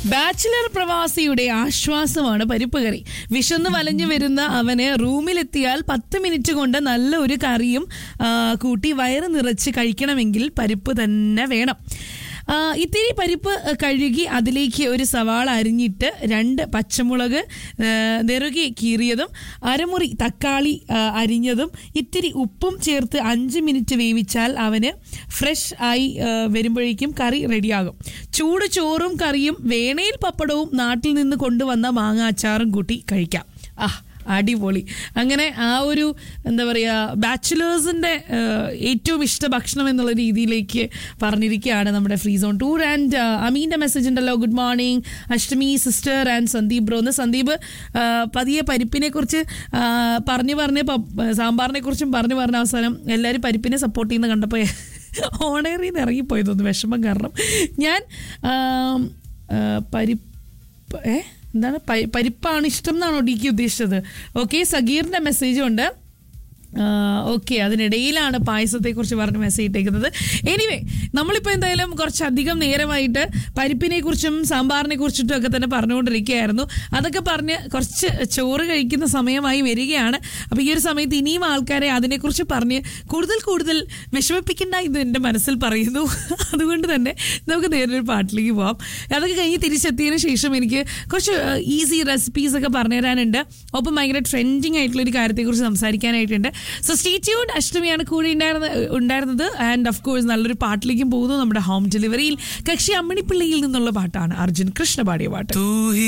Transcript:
bachelor പ്രവാസിയുടെ ആശ്വാസമാണ് പരിപ്പ് കറി വിശന്ന് വലഞ്ഞു വരുന്ന അവന് റൂമിലെത്തിയാൽ പത്ത് മിനിറ്റ് കൊണ്ട് നല്ല ഒരു കറിയും ആ, കൂട്ടി വയറ് നിറച്ച് കഴിക്കണമെങ്കിൽ പരിപ്പ് തന്നെ വേണം ആ, ഇത്തിരി പരിപ്പ് കഴുകി അതിലേക്ക് ഒരു സവാള അരിഞ്ഞിട്ട് രണ്ട് പച്ചമുളക് ആ, നെറുകി കീറിയതും അരമുറി തക്കാളി ആ, അരിഞ്ഞതും ഇത്തിരി ഉപ്പും ചേർത്ത് അഞ്ച് മിനിറ്റ് വേവിച്ചാൽ അവന് ഫ്രഷ് ആയി ആ, വരുമ്പോഴേക്കും കറി റെഡിയാകും ചൂട് ചോറും കറിയും വേണയിൽ പപ്പടവും നാട്ടിൽ നിന്ന് കൊണ്ടുവന്ന മാങ്ങ അച്ചാറും കൂട്ടി കഴിക്കാം ആ അടിപൊളി അങ്ങനെ ആ ഒരു എന്താ പറയുക ബാച്ചിലേഴ്സിൻ്റെ ഏറ്റവും ഇഷ്ട ഭക്ഷണം എന്നുള്ള രീതിയിലേക്ക് പറഞ്ഞിരിക്കുകയാണ് നമ്മുടെ ഫ്രീ സോൺ ടൂർ ആൻഡ് അമീൻ്റെ മെസ്സേജ് ഉണ്ടല്ലോ good morning Ashtami sister and Sandeep bro എന്ന് സന്ദീപ് ആ, പതിയെ പരിപ്പിനെ കുറിച്ച് ആ, പറഞ്ഞു പറഞ്ഞ് പ- സാമ്പാറിനെ കുറിച്ചും പറഞ്ഞു പറഞ്ഞ അവസാനം എല്ലാവരും പരിപ്പിനെ സപ്പോർട്ട് ചെയ്യുന്ന കണ്ടപ്പോൾ ഓണേറിൽ നിന്ന് ഇറങ്ങിപ്പോയി തോന്നുന്നു വിഷമം കാരണം ഞാൻ ആം, ആ, പരിപ്പ് ഏ എന്താണ് പരി- പരിപ്പാണ് ഇഷ്ടം എന്നാണോ ഡിക്ക് ഉദ്ദേശിച്ചത് ഓക്കെ സഗീറിന്റെ മെസ്സേജും ഉണ്ട് ഓക്കെ അതിനിടയിലാണ് പായസത്തെക്കുറിച്ച് പറഞ്ഞ് മെസ്സേജ് ഇട്ടേക്കുന്നത് എനിവേ നമ്മളിപ്പോൾ എന്തായാലും കുറച്ചധികം നേരമായിട്ട് പരിപ്പിനെ കുറിച്ചും സാമ്പാറിനെ കുറിച്ചിട്ടും ഒക്കെ തന്നെ പറഞ്ഞുകൊണ്ടിരിക്കുകയായിരുന്നു അതൊക്കെ പറഞ്ഞ് കുറച്ച് ചോറ് കഴിക്കുന്ന സമയമായി വരികയാണ് അപ്പോൾ ഈ ഒരു സമയത്ത് ഇനിയും ആൾക്കാരെ അതിനെക്കുറിച്ച് പറഞ്ഞ് കൂടുതൽ കൂടുതൽ വിഷമിപ്പിക്കേണ്ട എന്ന് എൻ്റെ മനസ്സിൽ പറയുന്നു അതുകൊണ്ട് തന്നെ നമുക്ക് നേരൊരു പാട്ടിലേക്ക് പോവാം അതൊക്കെ കഴിഞ്ഞ് തിരിച്ചെത്തിയതിന് ശേഷം എനിക്ക് കുറച്ച് ഈസി റെസിപ്പീസ് ഒക്കെ പറഞ്ഞു തരാനുണ്ട് ഒപ്പം ഭയങ്കര ട്രെൻഡിങ് ആയിട്ടുള്ള ഒരു കാര്യത്തെക്കുറിച്ച് സംസാരിക്കാനായിട്ടുണ്ട് സോ സ്റ്റേ ട്യൂൺ അഷ്ടമിയാണ് കൂടെ ഉണ്ടായിരുന്നത് ഉണ്ടായിരുന്നത് ആൻഡ് ഓഫ് കോഴ്സ് നല്ലൊരു പാട്ടിലേക്കും പോകുന്നു നമ്മുടെ ഹോം ഡെലിവറിയിൽ കക്ഷി അമ്മണിപ്പിള്ളിയിൽ നിന്നുള്ള പാട്ടാണ് അർജുൻ കൃഷ്ണ പാടിയ പാട്ട് तू ही